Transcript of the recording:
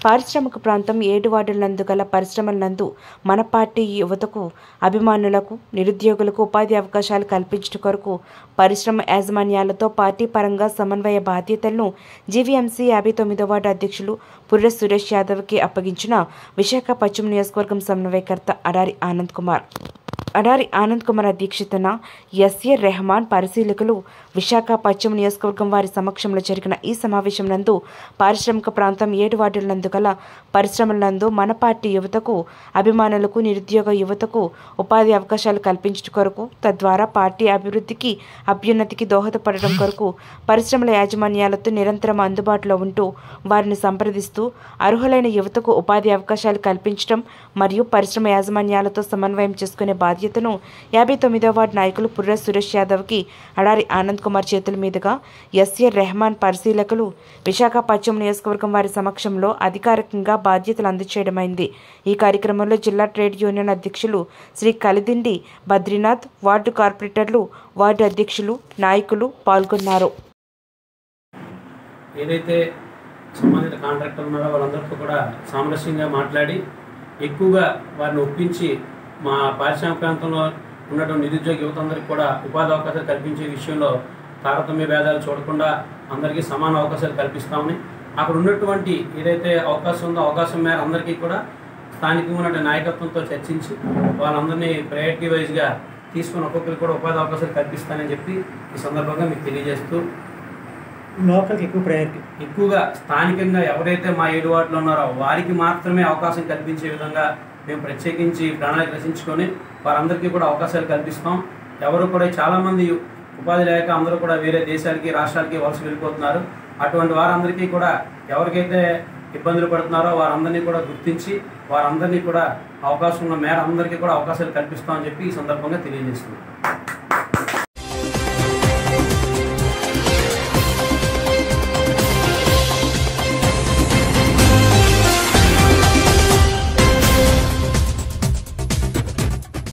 పారిశ్రామిక ప్రాంతం ఏడు వార్డుల నందు గల పరిశ్రమల నందు మన పార్టీ యువతకు అభిమానులకు నిరుద్యోగులకు ఉపాధి అవకాశాలు కల్పించడం కొరకు పరిశ్రమ యాజమాన్యాలతో పార్టీ పరంగా సమన్వయ బాధ్యతలను జీవీఎంసీ యాభై తొమ్మిదో వార్డు అధ్యక్షులు పుర్రె సురేష్ యాదవ్కి అప్పగించిన విశాఖ పశ్చిమ నియోజకవర్గం సమన్వయకర్త అడారి ఆనంద్ కుమార్ అడారి ఆనంద్ కుమార్ అధ్యక్షతన ఎస్ఏ రెహమాన్ పరిశీలకులు విశాఖ పశ్చిమ నియోజకవర్గం వారి సమక్షంలో జరిగిన ఈ సమావేశం నందు పారిశ్రామిక ప్రాంతం ఏడు వార్డుల నందు గల పరిశ్రమల నందు మన పార్టీ యువతకు అభిమానులకు నిరుద్యోగ యువతకు ఉపాధి అవకాశాలు కల్పించడం కొరకు తద్వారా పార్టీ అభివృద్ధికి అభ్యున్నతికి దోహదపడడం కొరకు పరిశ్రమల యాజమాన్యాలతో నిరంతరం అందుబాటులో ఉంటూ వారిని సంప్రదిస్తూ అర్హులైన యువతకు ఉపాధి అవకాశాలు కల్పించడం మరియు పరిశ్రమ యాజమాన్యాలతో సమన్వయం చేసుకునే బాధ్యతను యాభై తొమ్మిదవ వార్డు నాయకులు పుర్ర సురేష్ యాదవ్కి అడారి ఆనంద్ కుమార్ చేతుల మీదుగా ఎస్ఏ రెహమాన్ పరిశీలకులు విశాఖ పశ్చిమ నియోజకవర్గం వారి సమక్షంలో అధికారికంగా బాధ్యతలు అందజేయడమైంది ఈ కార్యక్రమంలో జిల్లా ట్రేడ్ యూనియన్ అధ్యక్షులు శ్రీ కలిదిండి బద్రీనాథ్ వార్డు కార్పొరేటర్లు వార్డు అధ్యక్షులు నాయకులు పాల్గొన్నారు ఏదైతే సంబంధిత కాంట్రాక్టర్ ఉన్నారో వాళ్ళందరితో కూడా సామరస్యంగా మాట్లాడి ఎక్కువగా వారిని ఒప్పించి మా పారిశ్రామిక ప్రాంతంలో ఉన్నటువంటి నిరుద్యోగ యువత అందరికీ కూడా ఉపాధి అవకాశాలు కల్పించే విషయంలో తారతమ్య భేదాలు చూడకుండా అందరికీ సమాన అవకాశాలు కల్పిస్తామని అక్కడ ఉన్నటువంటి ఏదైతే అవకాశం ఉందో అవకాశం మేర అందరికీ కూడా స్థానికంగా ఉన్నటువంటి నాయకత్వంతో చర్చించి వాళ్ళందరినీ ప్రయారిటీ వైజ్గా తీసుకుని ఒక్కొక్కరికి కూడా ఉపాధి అవకాశాలు కల్పిస్తానని చెప్పి ఈ సందర్భంగా మీకు తెలియజేస్తూ లోకల్కి ఎక్కువ ప్రయారిటీ ఎక్కువగా స్థానికంగా ఎవరైతే మా ఏడు వార్డులో ఉన్నారో వారికి మాత్రమే అవకాశం కల్పించే విధంగా మేము ప్రత్యేకించి ప్రణాళిక రచించుకొని వారందరికీ కూడా అవకాశాలు కల్పిస్తాం ఎవరు కూడా చాలామంది ఉపాధి లేక అందరూ కూడా వేరే దేశాలకి రాష్ట్రాలకి వలస వెళ్ళిపోతున్నారు అటువంటి వారందరికీ కూడా ఎవరికైతే ఇబ్బందులు పడుతున్నారో వారందరినీ కూడా గుర్తించి వారందరినీ కూడా అవకాశం ఉన్న మేర అందరికీ కూడా అవకాశాలు కల్పిస్తామని చెప్పి ఈ సందర్భంగా తెలియజేస్తున్నాం